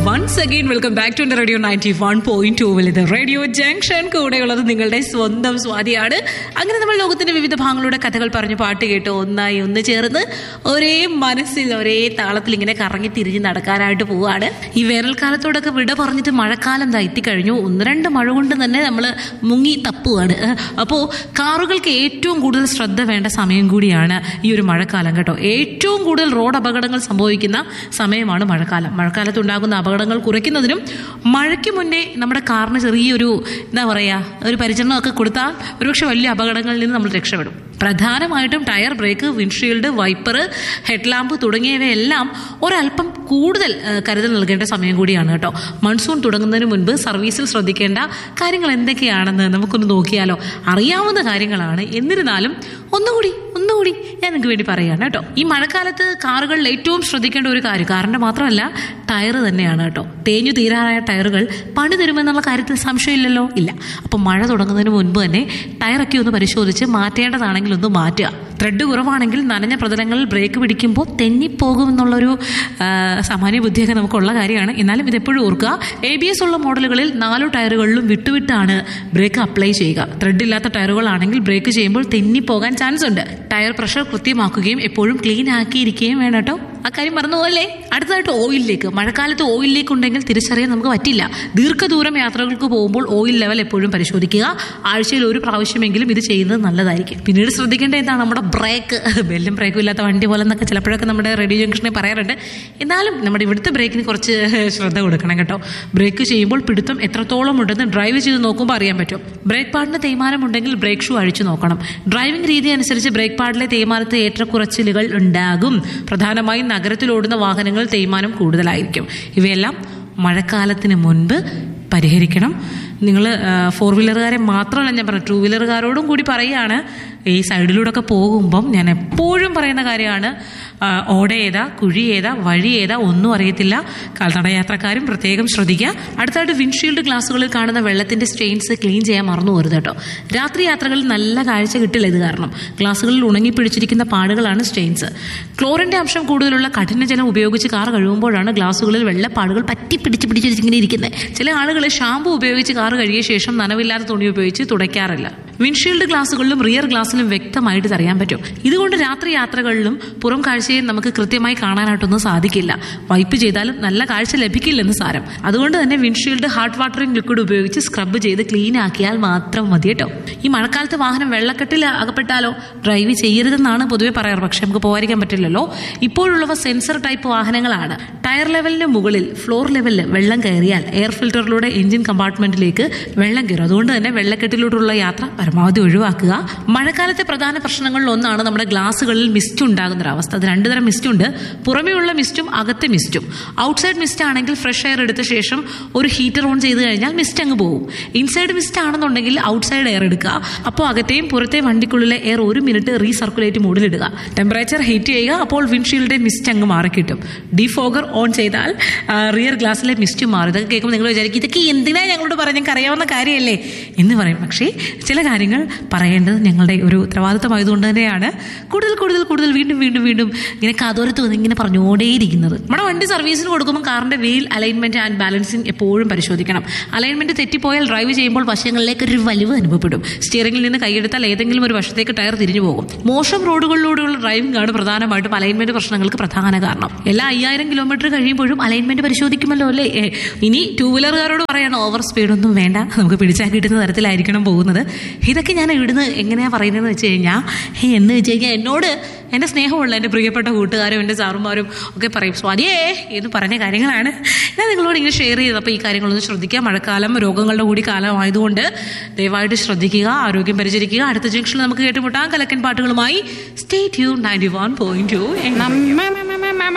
once again welcome back to radio ninety one point ടൂവിൽ ഇത് radio junction കൂടെയുള്ളത് നിങ്ങളുടെ സ്വന്തം സ്വാതിയാണ് അങ്ങനെ നമ്മൾ ലോകത്തിന്റെ വിവിധ ഭാഗങ്ങളുടെ കഥകൾ പറഞ്ഞു പാട്ട് കേട്ട് ഒന്നായി ഒന്ന് ചേർന്ന് ഒരേ മനസ്സിൽ ഒരേ താളത്തിൽ ഇങ്ങനെ കറങ്ങി തിരിഞ്ഞ് നടക്കാനായിട്ട് പോവാണ് ഈ വേനൽക്കാലത്തോടൊക്കെ വിട പറഞ്ഞിട്ട് മഴക്കാലം ദാ എത്തിക്കഴിഞ്ഞു ഒന്ന് രണ്ട് മഴ കൊണ്ട് തന്നെ നമ്മൾ മുങ്ങി തപ്പുവാണ് അപ്പോൾ കാറുകൾക്ക് ഏറ്റവും കൂടുതൽ ശ്രദ്ധ വേണ്ട സമയം കൂടിയാണ് ഈ ഒരു മഴക്കാലം കേട്ടോ ഏറ്റവും കൂടുതൽ റോഡ് അപകടങ്ങൾ സംഭവിക്കുന്ന സമയമാണ് മഴക്കാലം മഴക്കാലത്തുണ്ടാകുന്ന അപകടങ്ങൾ കുറയ്ക്കുന്നതിനും മഴയ്ക്ക് മുന്നേ നമ്മുടെ കാറിന് ചെറിയൊരു എന്താ പറയുക ഒരു പരിചരണമൊക്കെ കൊടുത്താൽ ഒരുപക്ഷെ വലിയ അപകടങ്ങളിൽ നിന്ന് നമ്മൾ രക്ഷപ്പെടും പ്രധാനമായിട്ടും tyre brake windshield wiper headlamp തുടങ്ങിയവയെല്ലാം ഒരല്പം കൂടുതൽ ഏഹ്, കരുതൽ നൽകേണ്ട സമയം കൂടിയാണ് കേട്ടോ മൺസൂൺ തുടങ്ങുന്നതിന് മുൻപ് സർവീസിൽ ശ്രദ്ധിക്കേണ്ട കാര്യങ്ങൾ എന്തൊക്കെയാണെന്ന് നമുക്കൊന്ന് നോക്കിയാലോ അറിയാവുന്ന കാര്യങ്ങളാണ് എന്നിരുന്നാലും ഒന്നുകൂടി ഒന്നുകൂടി ഞാൻ നിങ്ങൾക്ക് വേണ്ടി പറയുകയാണ് കേട്ടോ ഈ മഴക്കാലത്ത് കാറുകളിൽ ഏറ്റവും ശ്രദ്ധിക്കേണ്ട ഒരു കാര്യം കാറിന്റെ മാത്രമല്ല ടയർ തന്നെയാണ് കേട്ടോ തേഞ്ഞു തീരാറായ ടയറുകൾ പണി തരുമെന്നുള്ള കാര്യത്തിൽ സംശയമില്ലല്ലോ ഇല്ല അപ്പം മഴ തുടങ്ങുന്നതിന് മുൻപ് തന്നെ ടയറൊക്കെ ഒന്ന് പരിശോധിച്ച് മാറ്റേണ്ടതാണെങ്കിൽ ഒന്ന് മാറ്റുക ത്രെഡ് കുറവാണെങ്കിൽ നനഞ്ഞ പ്രതലങ്ങളിൽ ബ്രേക്ക് പിടിക്കുമ്പോൾ തെന്നിപ്പോകുമെന്നുള്ളൊരു ആ, സാമാന്യ ബുദ്ധിയൊക്കെ നമുക്കുള്ള കാര്യമാണ് എന്നാലും ഇതെപ്പോഴും ഓർക്കുക എ ബി എസ് ഉള്ള മോഡലുകളിൽ നാലു ടയറുകളിലും വിട്ടുവിട്ടാണ് ബ്രേക്ക് അപ്ലൈ ചെയ്യുക ത്രെഡ് ഇല്ലാത്ത ടയറുകളാണെങ്കിൽ ബ്രേക്ക് ചെയ്യുമ്പോൾ തെന്നിപ്പോകാൻ ചാൻസ് ഉണ്ട് ടയർ പ്രഷർ കൃത്യമാക്കുകയും എപ്പോഴും ക്ലീൻ ആക്കിയിരിക്കുകയും വേണം കേട്ടോ അക്കാര്യം മറന്നുപോലെ അടുത്തതായിട്ട് ഓയിലിലേക്ക് മഴക്കാലത്ത് ഓയിലിലേക്ക് ഉണ്ടെങ്കിൽ തിരിച്ചറിയാൻ നമുക്ക് പറ്റില്ല ദീർഘദൂരം യാത്രകൾക്ക് പോകുമ്പോൾ ഓയിൽ ലെവൽ എപ്പോഴും പരിശോധിക്കുക ആഴ്ചയിൽ ഒരു പ്രാവശ്യമെങ്കിലും ഇത് ചെയ്യുന്നത് നല്ലതായിരിക്കും പിന്നീട് ശ്രദ്ധിക്കേണ്ട എന്താണ് നമ്മുടെ ബ്രേക്ക് ബെല്ലും ബ്രേക്കും ഇല്ലാത്ത വണ്ടി പോലെ എന്നൊക്കെ ചിലപ്പോഴൊക്കെ നമ്മുടെ റേഡിയോ ജംഗ്ഷനെ പറയാറുണ്ട് എന്നാലും നമ്മുടെ ഇവിടുത്തെ ബ്രേക്കിന് കുറച്ച് ശ്രദ്ധ കൊടുക്കണം കേട്ടോ ബ്രേക്ക് ചെയ്യുമ്പോൾ പിടുത്തം എത്രത്തോളം ഉണ്ടെന്ന് ഡ്രൈവ് ചെയ്ത് നോക്കുമ്പോൾ അറിയാൻ പറ്റും ബ്രേക്ക് പാഡിന് തേയ്മാനം ഉണ്ടെങ്കിൽ ബ്രേക്ക് ഷൂ അഴിച്ചു നോക്കണം ഡ്രൈവിംഗ് രീതി അനുസരിച്ച് ബ്രേക്ക് പാഡിലെ തേയ്മാനത്ത് ഏറ്റക്കുറച്ചിലുകൾ ഉണ്ടാകും പ്രധാനമായും നഗരത്തിലോടുന്ന വാഹനങ്ങൾ തേയ്മാനം കൂടുതലായിരിക്കും ഇവയെല്ലാം മഴക്കാലത്തിന് മുൻപ് പരിഹരിക്കണം നിങ്ങൾ ഫോർ വീലറുകാരെ മാത്രമല്ല ഞാൻ പറഞ്ഞു ടൂ വീലറുകാരോടും കൂടി പറയുകയാണ് ഈ സൈഡിലൂടെ ഒക്കെ പോകുമ്പം ഞാൻ എപ്പോഴും പറയുന്ന കാര്യമാണ് ആ, ഓട ഏതാ കുഴി ഏതാ വഴി ഏതാ ഒന്നും അറിയത്തില്ല കാൽനട യാത്രക്കാരും പ്രത്യേകം ശ്രദ്ധിക്കുക അടുത്തായിട്ട് വിൻഷീൽഡ് ഗ്ലാസുകളിൽ കാണുന്ന വെള്ളത്തിന്റെ സ്റ്റെയിൻസ് ക്ലീൻ ചെയ്യാൻ മറന്നു പോരുത് കേട്ടോ രാത്രി യാത്രകളിൽ നല്ല കാഴ്ച കിട്ടില്ല ഇത് കാരണം ഗ്ലാസുകളിൽ ഉണങ്ങി പിടിച്ചിരിക്കുന്ന പാടുകളാണ് സ്റ്റെയിൻസ് ക്ലോറിന്റെ അംശം കൂടുതലുള്ള കഠിനജലം ഉപയോഗിച്ച് കാർ കഴുകുമ്പോഴാണ് ഗ്ലാസുകളിൽ വെള്ളപ്പാടുകൾ പറ്റി പിടിച്ച് പിടിച്ചിങ്ങനെ ഇരിക്കുന്നത് ചില ആളുകൾ ഷാമ്പു ഉപയോഗിച്ച് കാർ കഴുകിയ ശേഷം നനവില്ലാത്ത തുണി ഉപയോഗിച്ച് തുടയ്ക്കാറില്ല വിൻഷീൽഡ് ഗ്ലാസുകളിലും റിയർ ഗ്ലാസ്സിലും വ്യക്തമായിട്ട് ഇത് അറിയാൻ പറ്റും ഇതുകൊണ്ട് രാത്രി യാത്രകളിലും പുറം കാഴ്ചയെ നമുക്ക് കൃത്യമായി കാണാനായിട്ടൊന്നും സാധിക്കില്ല വൈപ്പ് ചെയ്താലും നല്ല കാഴ്ച ലഭിക്കില്ലെന്ന് സാരം അതുകൊണ്ട് തന്നെ വിൻഷീൽഡ് ഹാർഡ് വാട്ടറിംഗ് ലിക്വിഡ് ഉപയോഗിച്ച് സ്ക്രബ് ചെയ്ത് ക്ലീൻ ആക്കിയാൽ മാത്രം മതി കേട്ടോ ഈ മഴക്കാലത്ത് വാഹനം വെള്ളക്കെട്ടിൽ അകപ്പെട്ടാലോ ഡ്രൈവ് ചെയ്യരുതെന്നാണ് പൊതുവെ പറയാറ് പക്ഷെ നമുക്ക് പോകാതിരിക്കാൻ പറ്റില്ലല്ലോ ഇപ്പോഴുള്ളവ സെൻസർ ടൈപ്പ് വാഹനങ്ങളാണ് ടയർ ലെവലിന് മുകളിൽ ഫ്ലോർ ലെവലിൽ വെള്ളം കയറിയാൽ എയർ ഫിൽറ്ററിലൂടെ എഞ്ചിൻ കമ്പാർട്ട്മെന്റിലേക്ക് വെള്ളം കയറും അതുകൊണ്ട് തന്നെ വെള്ളക്കെട്ടിലൂടെയുള്ള യാത്ര പരമാവധി ഒഴിവാക്കുക മഴക്കാലത്തെ പ്രധാന പ്രശ്നങ്ങളിൽ ഒന്നാണ് നമ്മുടെ ഗ്ലാസുകളിൽ മിസ്റ്റ് ഉണ്ടാകുന്ന ഒരു അവസ്ഥ അത് രണ്ടു തരം മിസ്റ്റ് ഉണ്ട് പുറമേയുള്ള മിസ്റ്റും അകത്തെ മിസ്റ്റും ഔട്ട്സൈഡ് മിസ്റ്റ് ആണെങ്കിൽ ഫ്രഷ് എയർ എടുത്ത ശേഷം ഒരു ഹീറ്റർ ഓൺ ചെയ്ത് കഴിഞ്ഞാൽ മിസ്റ്റ് അങ്ങ് പോകും ഇൻസൈഡ് മിസ്റ്റ് ആണെന്നുണ്ടെങ്കിൽ ഔട്ട്സൈഡ് എയർ എടുക്കുക അപ്പോൾ അകത്തെയും പുറത്തെ വണ്ടിക്കുള്ളിലെ എയർ ഒരു മിനിറ്റ് റീസർക്കുലേറ്റ് മോഡിലിടുക ടെമ്പറേച്ചർ ഹീറ്റ് ചെയ്യുക അപ്പോൾ വിൻഷീൽഡിന്റെ മിസ്റ്റ് അങ്ങ് മാറിക്കിട്ടും ഡിഫോഗർ ഓൺ ചെയ്താൽ റിയർ ഗ്ലാസ്സിലെ മിസ്റ്റ് മാറും ഇതൊക്കെ കേൾക്കുമ്പോൾ നിങ്ങൾ വിചാരിക്കും ഇതൊക്കെ എന്തിനാ ഞങ്ങളോട് പറയാൻ ഞങ്ങൾക്ക് അറിയാവുന്ന കാര്യമല്ലേ എന്ന് പറയും പക്ഷേ ചില കാര്യങ്ങൾ പറയേണ്ടത് ഞങ്ങളുടെ ഒരു ഉത്തരവാദിത്തമായതുകൊണ്ട് തന്നെയാണ് കൂടുതൽ കൂടുതൽ കൂടുതൽ വീണ്ടും വീണ്ടും വീണ്ടും ഇങ്ങനെ കാതോരത്ത് വന്ന് ഇങ്ങനെ പറഞ്ഞുകൊണ്ടേയിരിക്കുന്നത് നമ്മുടെ വണ്ടി സർവീസിന് കൊടുക്കുമ്പോൾ കാറിന്റെ വീൽ അലൈൻമെന്റ് ആൻഡ് ബാലൻസിങ് എപ്പോഴും പരിശോധിക്കണം അലൈൻമെന്റ് തെറ്റിപ്പോയാൽ ഡ്രൈവ് ചെയ്യുമ്പോൾ വശങ്ങളിലേക്ക് ഒരു വലിവ് അനുഭവപ്പെടും സ്റ്റിയറിംഗിൽ നിന്ന് കൈയെടുത്താൽ ഏതെങ്കിലും ഒരു വശത്തേക്ക് ടയർ തിരിഞ്ഞു പോകും മോശം റോഡുകളിലൂടെയുള്ള ഡ്രൈവിംഗ് ആണ് പ്രധാനമായിട്ടും അലൈൻമെന്റ് പ്രശ്നങ്ങൾക്ക് പ്രധാന കാരണം എല്ലാ അയ്യായിരം കിലോമീറ്റർ കഴിയുമ്പോഴും അലൈൻമെന്റ് പരിശോധിക്കുമല്ലോ അല്ലേ ഏ, ഇനി ടൂ വീലറുകാരോട് പറയണം ഓവർ സ്പീഡൊന്നും വേണ്ട നമുക്ക് പിടിച്ചാൽ കിട്ടുന്ന തരത്തിലായിരിക്കണം പോകുന്നത് ഇതൊക്കെ ഞാൻ ഇവിടുന്ന് എങ്ങനെയാ പറയുന്നതെന്ന് വെച്ച് കഴിഞ്ഞാൽ ഹേ എന്ന് വെച്ച് കഴിഞ്ഞാൽ എന്നോട് എൻ്റെ സ്നേഹമുള്ള എൻ്റെ പ്രിയപ്പെട്ട കൂട്ടുകാരും എൻ്റെ സാറുമാരും ഒക്കെ പറയും സ്വാതിയേ എന്ന് പറഞ്ഞ കാര്യങ്ങളാണ് ഞാൻ നിങ്ങളോട് ഇങ്ങനെ ഷെയർ ചെയ്തപ്പോൾ ഈ കാര്യങ്ങളൊന്ന് ശ്രദ്ധിക്കുക മഴക്കാലം രോഗങ്ങളുടെ കൂടി കാലമായതുകൊണ്ട് ദയവായിട്ട് ശ്രദ്ധിക്കുക ആരോഗ്യം പരിചരിക്കുക അടുത്ത ജംഗ്ഷനിൽ നമുക്ക് കേട്ടുമുട്ടാം കലക്കൻ പാട്ടുകളുമായി stay tune ninety one point to